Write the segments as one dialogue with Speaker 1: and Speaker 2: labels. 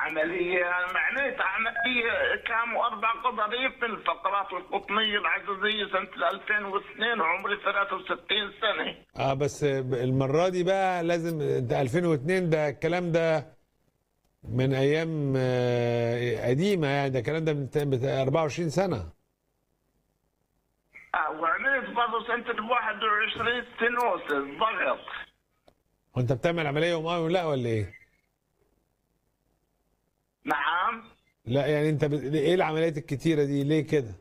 Speaker 1: عملية معنيت عملية كانوا أربع قضاريف من الفقرات القطنية العجزية سنة 2002 وعمري 63 سنة
Speaker 2: اه بس المره دي بقى لازم ده 2002 ده الكلام ده من ايام آه، قديمه يعني ده الكلام ده من بتاع 24 سنه
Speaker 1: آه وعملت برضه سنة ال 21 ستينوسس ضغط
Speaker 2: وانت بتعمل عمليه يوم لا ولا ايه؟
Speaker 1: نعم
Speaker 2: لا يعني انت بت... ايه العمليات الكتيره دي ليه كده؟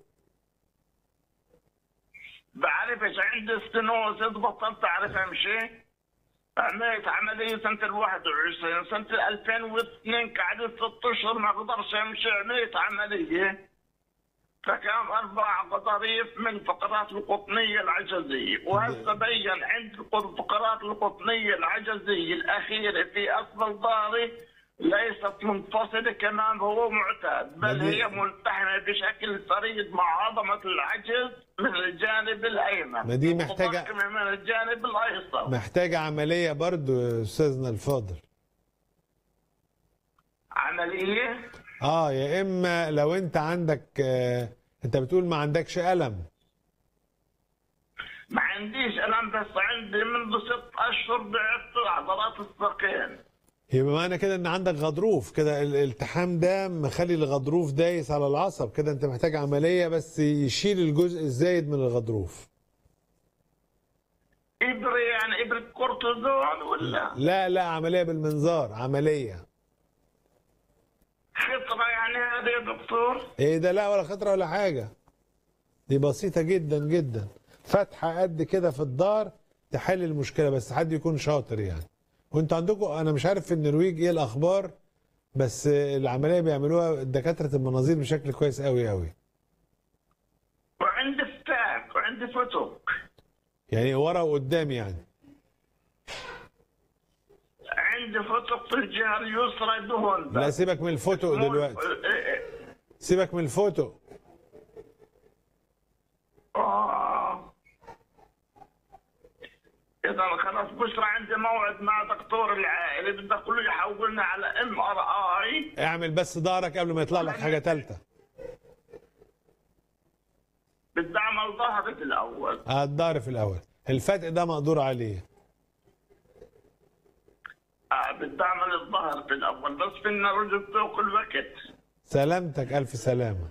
Speaker 1: بعرفش عندي ستينوسس بطلت أعرف أمشي عملت عملية سنة ال 21 سنة ال 2002 قعدت ست أشهر ما أقدرش أمشي عملت عملية فكان أربع قطريف من الفقرات القطنية العجزية وهسه بين عند الفقرات القطنية العجزية الأخيرة في أسفل ظهري ليست منفصلة كما هو معتاد بل
Speaker 2: بدي-
Speaker 1: هي ملتحمة بشكل صريح مع عظمة العجز من الجانب الأيمن
Speaker 2: ما دي محتاجة-
Speaker 1: ومتضخمة من الجانب الأيسر
Speaker 2: محتاجه عمليه برضو يا استاذنا الفاضل
Speaker 1: عملية
Speaker 2: اه يا اما لو انت عندك آه انت بتقول ما عندكش الم
Speaker 1: ما عنديش ألم بس عندي منذ ست أشهر ضعفت عضلات الساقين
Speaker 2: يبقى معنى كده ان عندك غضروف كده ال- الالتحام ده مخلي الغضروف دايس على العصب كده انت محتاج عمليه بس يشيل الجزء الزايد من الغضروف
Speaker 1: إبرة يعني إبرة كورتيزون ولا
Speaker 2: لا لا عمليه بالمنظار عمليه
Speaker 1: خطرة يعني هذا يا دكتور
Speaker 2: ايه ده لا ولا خطره ولا حاجه دي بسيطه جدا جدا فتحه قد كده في الدار تحل المشكله بس حد يكون شاطر يعني وانتوا عندكم انا مش عارف في النرويج ايه الاخبار بس العمليه بيعملوها دكاتره المناظير بشكل كويس قوي قوي
Speaker 1: وعندي فتاك وعندي فتوك
Speaker 2: يعني ورا وقدام يعني
Speaker 1: عندي فتوك في الجهة اليسرى دهون
Speaker 2: لا سيبك من الفوتو دلوقتي سيبك من الفوتو
Speaker 1: آه. إذا خلاص بشرى عندي موعد مع دكتور العائلة بده كله يحولنا على ام ار اي
Speaker 2: اعمل بس ظهرك قبل ما يطلع لك حاجه ثالثه
Speaker 1: بدي اعمل ظهري في الاول
Speaker 2: الظهر في الاول الفتق ده مقدور عليه
Speaker 1: آه بدي اعمل الظهر في الاول بس فينا رجل فوق الوقت
Speaker 2: سلامتك الف سلامه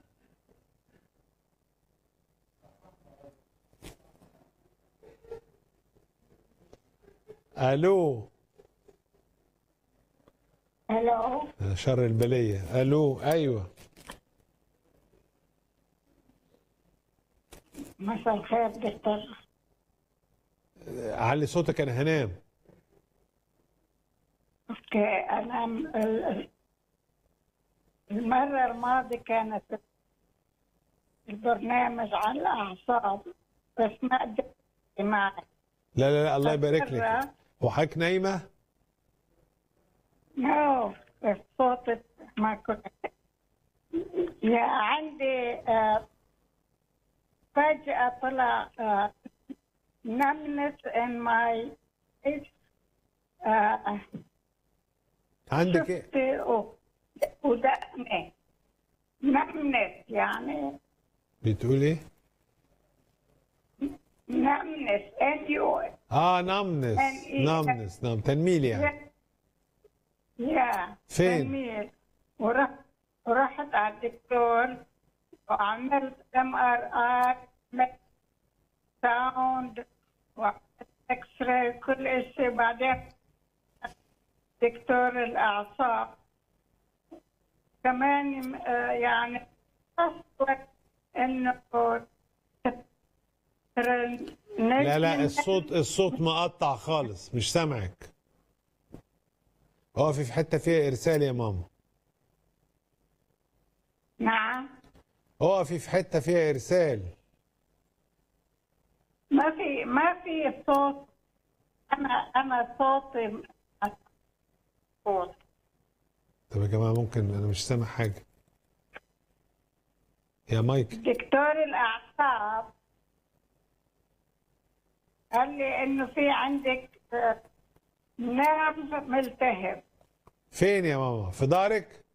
Speaker 2: الو
Speaker 3: الو
Speaker 2: شر البليه الو ايوه
Speaker 3: مساء الخير دكتور
Speaker 2: علي صوتك انا هنام
Speaker 3: اوكي انا م- ال- ال- المرة الماضية كانت البرنامج عن الأعصاب بس ما قدرت معي
Speaker 2: لا لا لا الله يبارك لك
Speaker 3: مرة
Speaker 2: وحضرتك نايمه
Speaker 3: نو بس صوتي ما كنت يا عندي آه، فجأة طلع آه، numbness in my face آه،
Speaker 2: عندك ايه
Speaker 3: شفت و- ودقني نمنت يعني
Speaker 2: بتقول ايه
Speaker 3: نمنت ان يو
Speaker 2: اه نمنس نمنس نعم تنميل يعني
Speaker 3: يا
Speaker 2: فين؟
Speaker 3: جميل ورحت ورحت على الدكتور وعملت ام ار اي ساوند واكس راي كل شيء بعدين دكتور الاعصاب كمان آه، يعني أصبح انه
Speaker 2: لا لا الصوت الصوت مقطع خالص مش سامعك اقفي في حته فيها ارسال يا ماما
Speaker 3: نعم
Speaker 2: اقفي في حته فيها ارسال
Speaker 3: ما في ما في صوت انا انا صوتي صوت
Speaker 2: طب يا جماعه ممكن انا مش سامع حاجه يا مايك
Speaker 3: دكتور الاعصاب قال لي انه في عندك آه، نرف ملتهب
Speaker 2: فين يا ماما في دارك